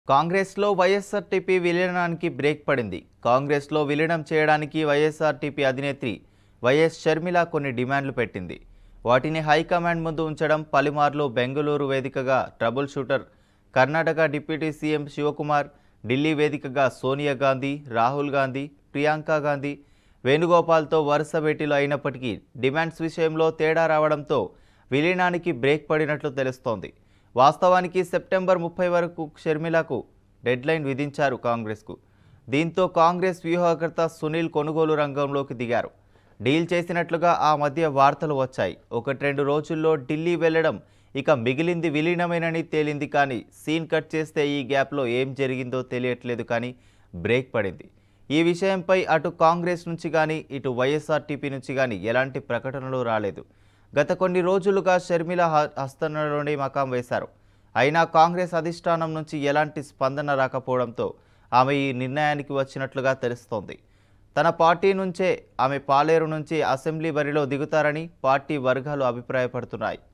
కాంగ్రెస్లో YSRTP విలీనానికి break పడింది కాంగ్రెస్లో విలీనం చేయడానికి వైఎస్ఆర్టీపీ అధినేత్రి వైఎస్ షర్మిల కొన్ని డిమాండ్లు పెట్టింది వాటిని హైకమాండ్ ముందు ఉంచడం పలుమార్లు బెంగళూరు వేదికగా trouble shooter Karnataka deputy CM Shivakumar Delhi వేదికగా సోనియా గాంధీ రాహుల్ గాంధీ ప్రియాంక గాంధీ వేణుగోపాల్తో వరుస భేటీలు అయినప్పటికీ డిమాండ్స్ విషయంలో తేడా రావడంతో విలీనానికి బ్రేక్ పడినట్లు తెలుస్తోంది వాస్తవానికి సెప్టెంబర్ ముప్పై వరకు షర్మిలకు డెడ్లైన్ విధించారు కాంగ్రెస్కు దీంతో కాంగ్రెస్ వ్యూహకర్త సునీల్ కొనుగోలు రంగంలోకి దిగారు డీల్ చేసినట్లుగా ఆ మధ్య వార్తలు వచ్చాయి ఒకటి రెండు రోజుల్లో ఢిల్లీ వెళ్లడం ఇక మిగిలింది విలీనమేనని తేలింది కానీ సీన్ కట్ చేస్తే ఈ గ్యాప్లో ఏం జరిగిందో తెలియట్లేదు కానీ బ్రేక్ పడింది ఈ విషయంపై అటు కాంగ్రెస్ నుంచి కానీ ఇటు వైఎస్ఆర్టీపీ నుంచి కానీ ఎలాంటి ప్రకటనలు రాలేదు గత కొన్ని రోజులుగా షర్మిల హ- హస్తనలోనే మకాం వేశారు అయినా కాంగ్రెస్ అధిష్టానం నుంచి ఎలాంటి స్పందన రాకపోవడంతో ఆమె ఈ నిర్ణయానికి వచ్చినట్లుగా తెలుస్తోంది తన పార్టీ నుంచే ఆమె పాలేరు నుంచి అసెంబ్లీ బరిలో దిగుతారని పార్టీ వర్గాలు అభిప్రాయపడుతున్నాయి